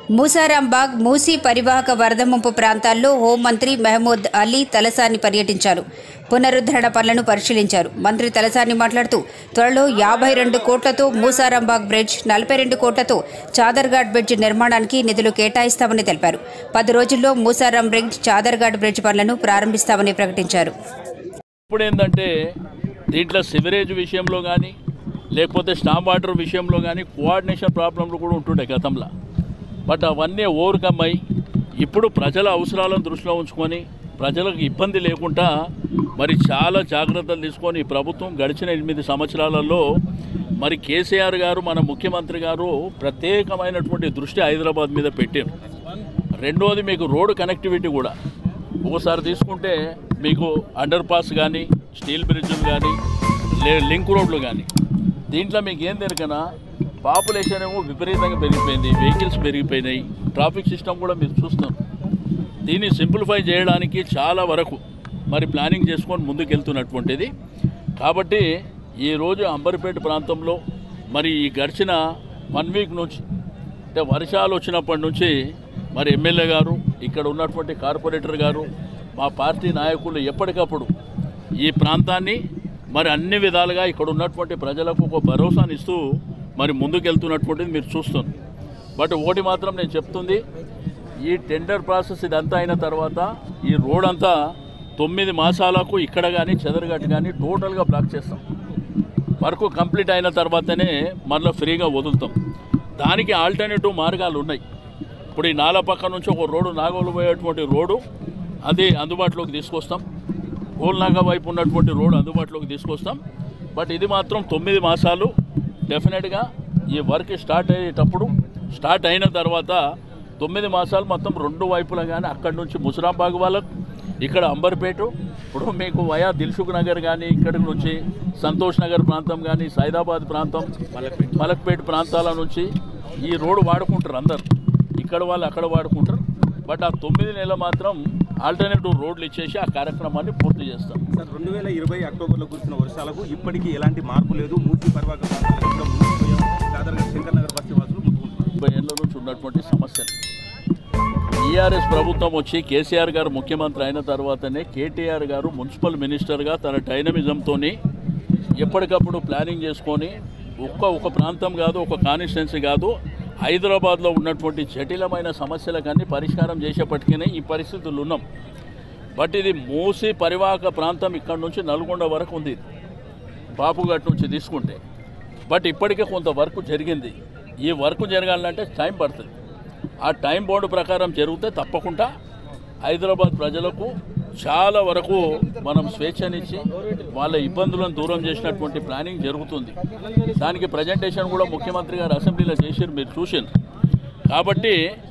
మూసారాంబాగ్ మూసీ పరివాహక వరద ముంపు ప్రాంతాల్లో హోంమంత్రి మెహమూద్ అలీ తలసాని పర్యటించారు పునరుద్ధరణ పనులను పరిశీలించారు మంత్రి తలసాని మాట్లాడుతూ త్వరలో యాభై రెండు కోట్లతో మూసారాంబాగ్ బ్రిడ్జ్ నలభై రెండు కోట్లతో చాదర్ఘాట్ బ్రిడ్జ్ నిర్మాణానికి నిధులు కేటాయిస్తామని తెలిపారు పది రోజుల్లో మూసారాం బ్రిడ్జ్ చాదర్ఘాట్ బ్రిడ్జ్ పనులను ప్రారంభిస్తామని ప్రకటించారు ఇప్పుడు ఏంటంటే దీంట్లో సివరేజ్ విషయంలో కానీ లేకపోతే స్టామ్ వాటర్ విషయంలో కానీ కోఆర్డినేషన్ ప్రాబ్లంలు కూడా ఉంటుండే గతంలో బట్ అవన్నీ ఓవర్కమ్ అయ్యి ఇప్పుడు ప్రజల అవసరాలను దృష్టిలో ఉంచుకొని ప్రజలకు ఇబ్బంది లేకుండా మరి చాలా జాగ్రత్తలు తీసుకొని ఈ ప్రభుత్వం గడిచిన ఎనిమిది సంవత్సరాలలో మరి కేసీఆర్ గారు మన ముఖ్యమంత్రి గారు ప్రత్యేకమైనటువంటి దృష్టి హైదరాబాద్ మీద పెట్టారు రెండోది మీకు రోడ్డు కనెక్టివిటీ కూడా ఒకసారి తీసుకుంటే మీకు అండర్ పాస్ కానీ స్టీల్ బ్రిడ్జ్లు కానీ లే లింక్ రోడ్లు కానీ దీంట్లో మీకు ఏం తెలియకనా పాపులేషన్ ఏమో విపరీతంగా పెరిగిపోయింది వెహికల్స్ పెరిగిపోయినాయి ట్రాఫిక్ సిస్టమ్ కూడా మీరు చూస్తాం దీన్ని సింప్లిఫై చేయడానికి చాలా వరకు మరి ప్లానింగ్ చేసుకొని ముందుకెళ్తున్నటువంటిది కాబట్టి ఈరోజు అంబర్పేట ప్రాంతంలో మరి ఈ గడిచిన వన్ వీక్ నుంచి అంటే వర్షాలు వచ్చినప్పటి నుంచి మరి ఎమ్మెల్యే గారు ఇక్కడ ఉన్నటువంటి కార్పొరేటర్ గారు మా పార్టీ నాయకులు ఎప్పటికప్పుడు ఈ ప్రాంతాన్ని మరి అన్ని విధాలుగా ఇక్కడ ఉన్నటువంటి ప్రజలకు ఒక భరోసాని ఇస్తూ మరి ముందుకెళ్తున్నటువంటిది మీరు చూస్తుంది బట్ ఒకటి మాత్రం నేను చెప్తుంది ఈ టెండర్ ప్రాసెస్ ఇదంతా అయిన తర్వాత ఈ రోడ్ అంతా తొమ్మిది మాసాలకు ఇక్కడ కానీ చెదరగట్టు కానీ టోటల్గా బ్లాక్ చేస్తాం వర్క్ కంప్లీట్ అయిన తర్వాతనే మళ్ళీ ఫ్రీగా వదులుతాం దానికి ఆల్టర్నేటివ్ మార్గాలు ఉన్నాయి ఇప్పుడు ఈ నాల పక్క నుంచి ఒక రోడ్డు నాగోలు పోయేటువంటి రోడ్డు అది అందుబాటులోకి తీసుకొస్తాం గోల్నాగా వైపు ఉన్నటువంటి రోడ్డు అందుబాటులోకి తీసుకొస్తాం బట్ ఇది మాత్రం తొమ్మిది మాసాలు డెఫినెట్గా ఈ వర్క్ స్టార్ట్ అయ్యేటప్పుడు స్టార్ట్ అయిన తర్వాత తొమ్మిది మాసాలు మొత్తం రెండు వైపులా కానీ అక్కడి నుంచి ముసరాంబాగ్ వాళ్ళకు ఇక్కడ అంబర్పేట ఇప్పుడు మీకు వయా దిల్సుఖ్ నగర్ కానీ ఇక్కడి నుంచి సంతోష్ నగర్ ప్రాంతం కానీ సైదాబాద్ ప్రాంతం మలక్పేట్ ప్రాంతాల నుంచి ఈ రోడ్డు వాడుకుంటారు అందరు ఇక్కడ వాళ్ళు అక్కడ వాడుకుంటారు బట్ ఆ తొమ్మిది నెలలు మాత్రం ఆల్టర్నేటివ్ రోడ్లు ఇచ్చేసి ఆ కార్యక్రమాన్ని పూర్తి చేస్తాం సార్ రెండు వేల ఇరవై అక్టోబర్లో కురిసిన వర్షాలకు ఇప్పటికీ ఎలాంటి మార్పు లేదు మూర్తి పరివాహక ప్రాంతాలు ఇంకా మునిగిపోయాం దాదాపుగా శంకర్ నగర్ బస్తీ వాసులు ముట్టుకుంటున్నారు ముప్పై ఏళ్ళ నుంచి ఉన్నటువంటి సమస్య టీఆర్ఎస్ ప్రభుత్వం వచ్చి కేసీఆర్ గారు ముఖ్యమంత్రి అయిన తర్వాతనే కేటీఆర్ గారు మున్సిపల్ మినిస్టర్గా తన డైనమిజంతో ఎప్పటికప్పుడు ప్లానింగ్ చేసుకొని ఒక్క ఒక ప్రాంతం కాదు ఒక కాన్స్టిట్యున్సీ కాదు హైదరాబాద్లో ఉన్నటువంటి జటిలమైన సమస్యలకన్నీ పరిష్కారం చేసేపటికనే ఈ పరిస్థితులు ఉన్నాం బట్ ఇది మూసి పరివాహక ప్రాంతం ఇక్కడ నుంచి నల్గొండ వరకు ఉంది బాపుఘాట్ నుంచి తీసుకుంటే బట్ ఇప్పటికే కొంత వర్క్ జరిగింది ఈ వర్క్ జరగాలంటే టైం పడుతుంది ఆ టైం బౌండ్ ప్రకారం జరిగితే తప్పకుండా హైదరాబాద్ ప్రజలకు చాలా వరకు మనం స్వేచ్ఛనిచ్చి వాళ్ళ ఇబ్బందులను దూరం చేసినటువంటి ప్లానింగ్ జరుగుతుంది దానికి ప్రజెంటేషన్ కూడా ముఖ్యమంత్రి గారు అసెంబ్లీలో చేసి మీరు చూసిండ్రు కాబట్టి